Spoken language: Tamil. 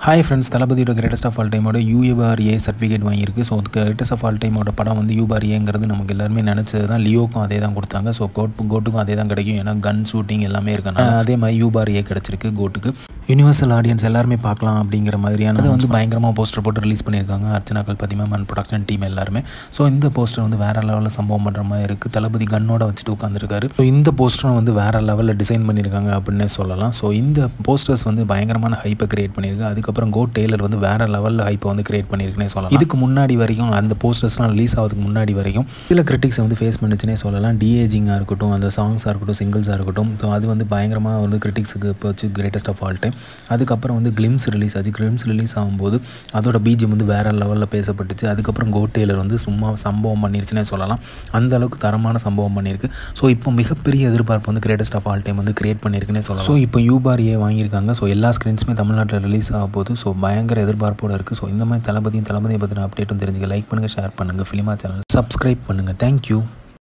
ஹாய் ஃப்ரெண்ட்ஸ் தளபதியோட கிரேட்டஸ்ட் ஆஃப் ஆல் டைமோட யூஏஆர்ஏ சர்டிஃபிகேட் வாங்கியிருக்கு ஸோ கிரேட்டஸ்ட் ஆஃப் ஆல் டைமோட படம் வந்து யூபாரிஏங்கிறது நமக்கு எல்லாருமே நினச்சது தான் லியோக்கும் அதே தான் கொடுத்தாங்க ஸோ கோட் கோட்டுக்கும் அதே தான் கிடைக்கும் ஏன்னா கன் ஷூட்டிங் எல்லாமே இருக்கனால அதே மாதிரி யூபாரிஏ கிடச்சிருக்கு கோட்டுக்கு யூனிவர்சல் ஆடியன்ஸ் எல்லாருமே பார்க்கலாம் அப்படிங்கிற மாதிரியான அது வந்து பயங்கரமாக போஸ்டர் போட்டு ரிலீஸ் பண்ணியிருக்காங்க Archana Kalpathi ma'am and production team எல்லாருமே ஸோ இந்த போஸ்டர் வந்து வேறு லெவலில் சம்பவம் பண்ணுற மாதிரி இருக்குது தளபதி கன்னோட வச்சுட்டு உட்காந்துருக்காரு ஸோ இந்த போஸ்டரும் வந்து வேறு லெவலில் டிசைன் பண்ணியிருக்காங்க அப்படின்னே சொல்லலாம் ஸோ இந்த போஸ்டர்ஸ் வந்து பயங்கரமான ஹைப்பை கிரியேட் பண்ணியிருக்கு அதுக்கப்புறம் கோ டெய்லர் வந்து வேறு லெவலில் ஹைப்பை வந்து கிரியேட் பண்ணியிருக்குனே சொல்லலாம் இதுக்கு முன்னாடி வரைக்கும் அந்த போஸ்டர்ஸ்லாம் ரிலீஸ் ஆகிறதுக்கு முன்னாடி வரைக்கும் சில கிரிட்டிக்ஸை வந்து ஃபேஸ் பண்ணுச்சுனே சொல்லலாம் டிஏஜிங்காக இருக்கட்டும் அந்த சாங்ஸாக இருக்கட்டும் சிங்கிள்ஸாக இருக்கட்டும் ஸோ அது வந்து பயங்கரமாக வந்து கிரிட்டிக்ஸுக்கு இப்போ வச்சு கிரேட்டஸ்ட் ஆஃப் ஆல் டைம் அதுக்கப்புறம் வந்து கிளிம்ஸ் ரிலீஸ் ஆச்சு கிளிம்ஸ் ரிலீஸ் ஆகும்போது அதோட பீஜம் வந்து வேறு லெவலில் பேசப்பட்டுச்சு அதுக்கப்புறம் கோ டெய்லர் வந்து சும்மா சம்பவம் பண்ணிருச்சுனே சொல்லலாம் அந்த அளவுக்கு தரமான சம்பவம் பண்ணியிருக்கு ஸோ இப்போ மிகப்பெரிய எதிர்பார்ப்பு வந்து கிரேட்டஸ்ட் ஆஃப் ஆல் டைம் வந்து கிரியேட் பண்ணியிருக்குன்னே சொல்லலாம் ஸோ இப்போ யூபாரியே வாங்கியிருக்காங்க ஸோ எல்லா ஸ்க்ரீன்ஸுமே தமிழ்நாட்டில் ரிலீஸ் ஆக போகுது ஸோ பயங்கர எதிர்பார்ப்போடு இருக்குது ஸோ இந்த மாதிரி தளபதியும் தளபதியை பற்றின அப்டேட்டும் தெரிஞ்சுக்க லைக் பண்ணுங்கள் ஷேர் பண்ணுங்கள் ஃபிலிமா சேனல் சப்ஸ்கிரைப் பண்ணுங்கள் தேங்க்யூ